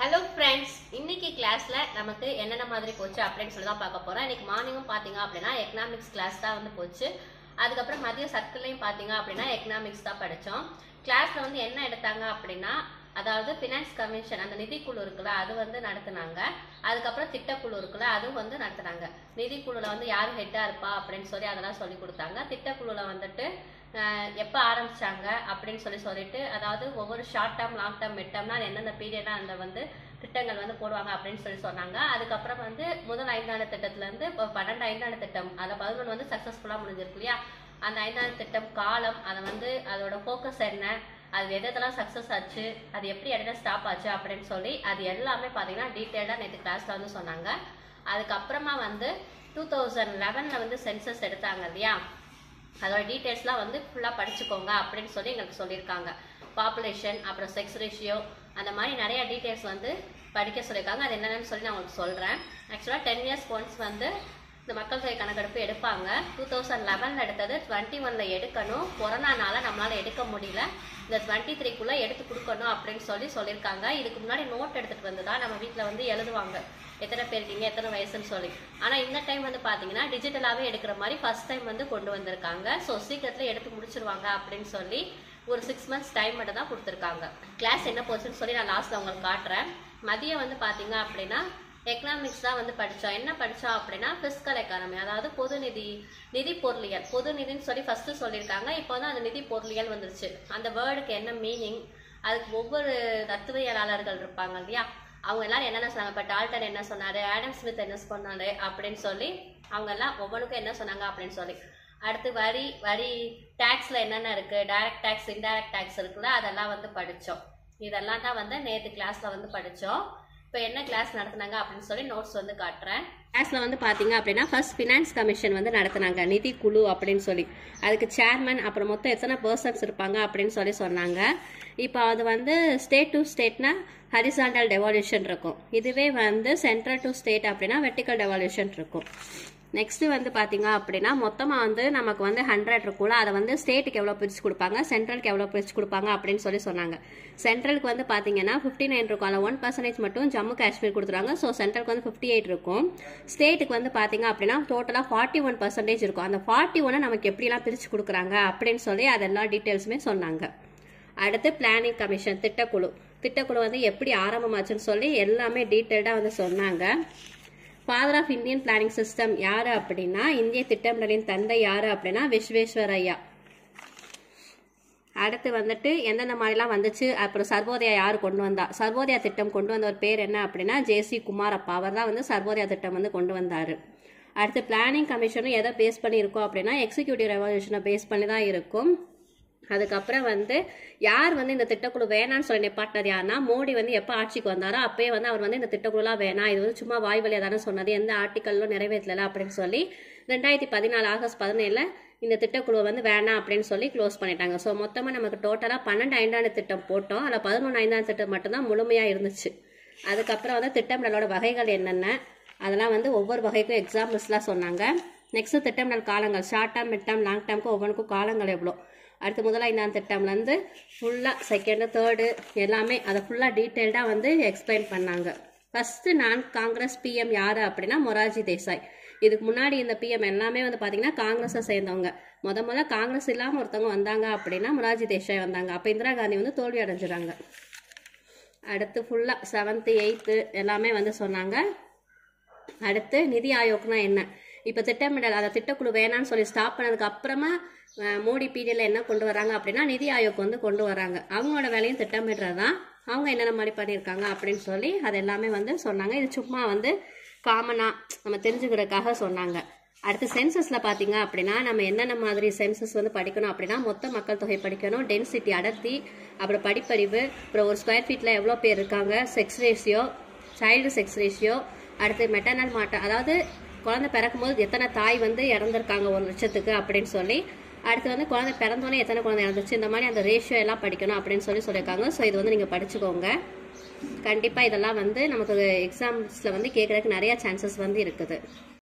hello friends இன்னைக்கு கிளாஸ்ல நமக்கு என்னென்ன மாதிரி போச்சு அப்படின்னு சொல்லி தான் பார்க்க போறோம் இன்னைக்கு மார்னிங்கும் பாத்தீங்க அப்படின்னா எக்கனாமிக்ஸ் கிளாஸ் தான் வந்து போச்சு அதுக்கப்புறம் மதியம் சர்க்கிள்லையும் பாத்தீங்க அப்படின்னா எக்கனாமிக்ஸ் தான் படிச்சோம் கிளாஸ்ல வந்து என்ன எடுத்தாங்க அப்படின்னா அதாவது ஃபினான்ஸ் கமிஷன் அந்த நிதிக்குழு இருக்குல்ல அது வந்து நடத்துனாங்க அதுக்கப்புறம் திட்டக்குழு இருக்குல்ல அதுவும் வந்து நடத்துனாங்க நிதிக்குழுல வந்து யார் ஹெட்டா இருப்பா அப்படின்னு சொல்லி அதெல்லாம் சொல்லி கொடுத்தாங்க திட்டக்குழுல வந்துட்டு எப்போ ஆரம்பிச்சாங்க அப்படின்னு சொல்லி சொல்லிட்டு அதாவது ஒவ்வொரு short term long term mid டேர்ம்னா அது எந்தெந்த பீரியடா அந்த வந்து திட்டங்கள் வந்து போடுவாங்க அப்படின்னு சொல்லி சொன்னாங்க அதுக்கப்புறம் வந்து முதல் ஐந்தாண்டு திட்டத்துல இருந்து இப்போ பன்னெண்டு ஐந்தாண்டு திட்டம் அதில் பதினொன்று வந்து சக்ஸஸ்ஃபுல்லாக முடிஞ்சிருக்கு இல்லையா அந்த ஐந்தாண்டு திட்டம் காலம் அதை வந்து அதோட ஃபோக்கஸ் என்ன அது எது எதெல்லாம் சக்ஸஸ் ஆச்சு அது எப்படி இடையில ஸ்டாப் ஆச்சு அப்படின்னு சொல்லி அது எல்லாமே பார்த்தீங்கன்னா டீட்டெயிலாக நேற்று கிளாஸில் வந்து சொன்னாங்க அதுக்கப்புறமா வந்து டூ தௌசண்ட் லெவனில் வந்து சென்சஸ் எடுத்தாங்க இல்லையா அதோட டீட்டெயில்ஸ்லாம் வந்து ஃபுல்லாக படிச்சுக்கோங்க அப்படின்னு சொல்லி எங்களுக்கு சொல்லியிருக்காங்க பாப்புலேஷன் அப்புறம் செக்ஸ் ரேஷியோ அந்த மாதிரி நிறைய டீட்டெயில்ஸ் வந்து படிக்க சொல்லியிருக்காங்க அது என்னென்னு சொல்லி நான் உங்களுக்கு சொல்கிறேன் ஆக்சுவலாக டென் இயர்ஸ் ஒன்ஸ் வந்து இந்த மக்கள் தொகை கணக்கெடுப்பு எடுப்பாங்க டூ தௌசண்ட் லெவனில் எடுத்தது டுவெண்ட்டி ஒனில் எடுக்கணும் கொரோனானால நம்மளால் எடுக்க முடியல இந்த டுவெண்ட்டி த்ரீக்குள்ளே எடுத்து கொடுக்கணும் அப்படின்னு சொல்லி சொல்லியிருக்காங்க இதுக்கு முன்னாடி நோட் எடுத்துகிட்டு வந்து தான் நம்ம வீட்டில் வந்து எழுதுவாங்க எத்தனை பேர் இருக்கீங்க எத்தனை வயசுன்னு சொல்லி ஆனால் இந்த டைம் வந்து பார்த்தீங்கன்னா டிஜிட்டலாகவே எடுக்கிற மாதிரி ஃபர்ஸ்ட் டைம் வந்து கொண்டு வந்திருக்காங்க ஸோ சீக்கிரத்தில் எடுத்து முடிச்சிருவாங்க அப்படின்னு சொல்லி ஒரு சிக்ஸ் மந்த்ஸ் டைம் மட்டும் தான் கொடுத்துருக்காங்க கிளாஸ் என்ன போச்சுன்னு சொல்லி நான் லாஸ்ட்டில் உங்களுக்கு காட்டுறேன் மதியம் வந்து பார்த்தீங்க அப்படின்னா எக்கனாமிக்ஸ் தான் வந்து படித்தோம் என்ன படித்தோம் அப்படின்னா ஃபிஸ்கல் எக்கானமி அதாவது பொது நிதி நிதி பொருளியல் பொது நிதின்னு சொல்லி ஃபஸ்ட்டு சொல்லியிருக்காங்க இப்போ வந்து அந்த நிதி பொருளியல் வந்துருச்சு அந்த வேர்டுக்கு என்ன மீனிங் அதுக்கு ஒவ்வொரு தத்துவியலாளர்கள் இருப்பாங்க இல்லையா அவங்க எல்லாரும் என்னென்ன சொன்னாங்க இப்போ டால்டன் என்ன சொன்னார் ஆடம் ஸ்மித் என்ன சொன்னாரு அப்படின்னு சொல்லி அவங்க எல்லாம் ஒவ்வொன்றுக்கும் என்ன சொன்னாங்க அப்படின்னு சொல்லி அடுத்து வரி வரி டேக்ஸில் என்னென்ன இருக்குது டைரக்ட் டேக்ஸ் இன்டைரக்ட் டேக்ஸ் இருக்குல்ல அதெல்லாம் வந்து படித்தோம் இதெல்லாம் தான் வந்து நேற்று கிளாஸில் வந்து படித்தோம் இப்போ என்ன கிளாஸ் நடத்துனாங்க அப்படின்னு சொல்லி நோட்ஸ் வந்து காட்டுறேன் கிளாஸில் வந்து பார்த்தீங்க அப்படின்னா ஃபர்ஸ்ட் ஃபினான்ஸ் கமிஷன் வந்து நடத்துனாங்க நிதி குழு அப்படின்னு சொல்லி அதுக்கு சேர்மன் அப்புறம் மொத்தம் எத்தனை பர்சன்ஸ் இருப்பாங்க அப்படின்னு சொல்லி சொன்னாங்க இப்போ அது வந்து ஸ்டேட் டு ஸ்டேட்னா ஹரிசாண்டல் டெவால்யூஷன் இருக்கும் இதுவே வந்து சென்ட்ரல் டு ஸ்டேட் அப்படின்னா வெர்டிக்கல் டெவால்யூஷன் இருக்கும் நெக்ஸ்ட் வந்து பார்த்தீங்க அப்படின்னா மொத்தமாக வந்து நமக்கு வந்து ஹண்ட்ரட் இருக்கும்ல அதை வந்து ஸ்டேட்டுக்கு எவ்வளோ பிரிச்சு கொடுப்பாங்க சென்ட்ரலுக்கு எவ்வளோ பிரிச்சு கொடுப்பாங்க அப்படின்னு சொல்லி சொன்னாங்க சென்ட்ரலுக்கு வந்து பார்த்தீங்கன்னா ஃபிஃப்டி நைன் இருக்கும் அதில் ஒன் பர்சன்டேஜ் மட்டும் ஜம்மு காஷ்மீர் கொடுத்துருவாங்க ஸோ சென்ட்ரலுக்கு வந்து ஃபிஃப்டி எயிட் இருக்கும் ஸ்டேட்டுக்கு வந்து பார்த்தீங்க அப்படின்னா டோட்டலாக ஃபார்ட்டி ஒன் பர்சன்டேஜ் இருக்கும் அந்த ஃபார்ட்டி ஒன்னை நமக்கு எப்படிலாம் பிரிச்சு கொடுக்குறாங்க அப்படின்னு சொல்லி அதெல்லாம் டீட்டெயில்ஸுமே சொன்னாங்க அடுத்து பிளானிங் கமிஷன் திட்டக்குழு திட்டக்குழு வந்து எப்படி ஆரம்பமாச்சுன்னு சொல்லி எல்லாமே டீட்டெயில்டாக வந்து சொன்னாங்க father of Indian planning system யாரு அப்படின்னா இந்திய திட்டமிடலின் தந்தை யாரு அப்படின்னா விஸ்வேஸ்வர் ஐயா அடுத்து வந்துட்டு எந்தெந்த மாதிரிலாம் வந்துச்சு அப்புறம் சர்வோதயா யார் கொண்டு வந்தா சர்வோதயா திட்டம் கொண்டு வந்த ஒரு பேர் என்ன அப்படின்னா ஜேசி குமாரப்பா அவர் தான் வந்து சர்வோதயா திட்டம் வந்து கொண்டு வந்தார் அடுத்து பிளானிங் கமிஷனும் எதை பேஸ் பண்ணி இருக்கும் அப்படின்னா எக்ஸிக்யூட்டிவ் ரெவல்யூஷனை பேஸ் பண்ணி தான் இருக்கும் அதுக்கப்புறம் வந்து யார் வந்து இந்த திட்டக்குழு வேணான்னு சொல்லி நிப்பாட்டினது யாருன்னா மோடி வந்து எப்போ ஆட்சிக்கு வந்தாரோ அப்பயே வந்து அவர் வந்து இந்த திட்டக்குழுலாம் வேணாம் இது வந்து சும்மா வாய் வழியாக தானே சொன்னது எந்த ஆர்டிக்கல்லும் நிறைவேற்றல அப்படின்னு சொல்லி ரெண்டாயிரத்தி பதினாலு ஆகஸ்ட் பதினேழில் இந்த திட்டக்குழுவை வந்து வேணாம் அப்படின்னு சொல்லி க்ளோஸ் பண்ணிட்டாங்க ஸோ மொத்தமாக நமக்கு டோட்டலாக பன்னெண்டு ஐந்தாண்டு திட்டம் போட்டோம் அதில் பதினொன்று ஐந்தாண்டு திட்டம் மட்டும்தான் முழுமையாக இருந்துச்சு அதுக்கப்புறம் வந்து திட்டமிடலோட வகைகள் என்னென்ன அதெல்லாம் வந்து ஒவ்வொரு வகைக்கும் எக்ஸாம்பிள்ஸ்லாம் சொன்னாங்க நெக்ஸ்ட் திட்டமிடல் காலங்கள் short term mid term long டேர்முக்கு ஒவ்வொன்றுக்கும் காலங்கள் எவ்வளோ அடுத்து முதல் ஐந்தாம் திட்டம்லேருந்து ஃபுல்லாக செகண்டு தேர்டு எல்லாமே அதை ஃபுல்லாக டீட்டெயில்டாக வந்து எக்ஸ்பிளைன் பண்ணாங்க ஃபஸ்ட்டு நான் காங்கிரஸ் பிஎம் யார் அப்படின்னா மொராஜி தேசாய் இதுக்கு முன்னாடி இந்த பிஎம் எல்லாமே வந்து பார்த்தீங்கன்னா காங்கிரஸை சேர்ந்தவங்க முத முத காங்கிரஸ் இல்லாமல் ஒருத்தவங்க வந்தாங்க அப்படின்னா மொராஜி தேசாய் வந்தாங்க அப்போ இந்திரா காந்தி வந்து தோல்வி அடைஞ்சிறாங்க அடுத்து ஃபுல்லாக செவன்த்து எயித்து எல்லாமே வந்து சொன்னாங்க அடுத்து நிதி ஆயோக்னா என்ன இப்போ திட்டமிடல் அந்த திட்டக்குழு வேணான்னு சொல்லி ஸ்டாப் பண்ணதுக்கு அப்புறமா மோடி பீரியடில் என்ன கொண்டு வராங்க அப்படின்னா நிதி ஆயோக் வந்து கொண்டு வராங்க அவங்களோட வேலையும் திட்டமிடுறது தான் அவங்க என்னென்ன மாதிரி பண்ணியிருக்காங்க அப்படின்னு சொல்லி அது எல்லாமே வந்து சொன்னாங்க இது சும்மா வந்து காமனாக நம்ம தெரிஞ்சுக்கிறதுக்காக சொன்னாங்க அடுத்து சென்சஸில் பார்த்தீங்க அப்படின்னா நம்ம என்னென்ன மாதிரி சென்சஸ் வந்து படிக்கணும் அப்படின்னா மொத்த மக்கள் தொகை படிக்கணும் டென்சிட்டி அடர்த்தி அப்புறம் படிப்பறிவு அப்புறம் ஒரு ஸ்கொயர் ஃபீட்டில் எவ்வளோ பேர் இருக்காங்க sex ratio child sex ratio அடுத்து மெட்டர்னல் மாட்டம் அதாவது குழந்தை பிறக்கும்போது எத்தனை தாய் வந்து இறந்துருக்காங்க ஒரு லட்சத்துக்கு அப்படின்னு சொல்லி அடுத்து வந்து குழந்தை பிறந்தோடனே எத்தனை குழந்தை இறந்துச்சு இந்த மாதிரி அந்த ரேஷியோ எல்லாம் படிக்கணும் அப்படின்னு சொல்லி சொல்லியிருக்காங்க ஸோ இது வந்து நீங்கள் படிச்சுக்கோங்க கண்டிப்பாக இதெல்லாம் வந்து நமக்கு எக்ஸாம்ஸில் வந்து கேட்குறதுக்கு நிறைய சான்சஸ் வந்து இருக்குது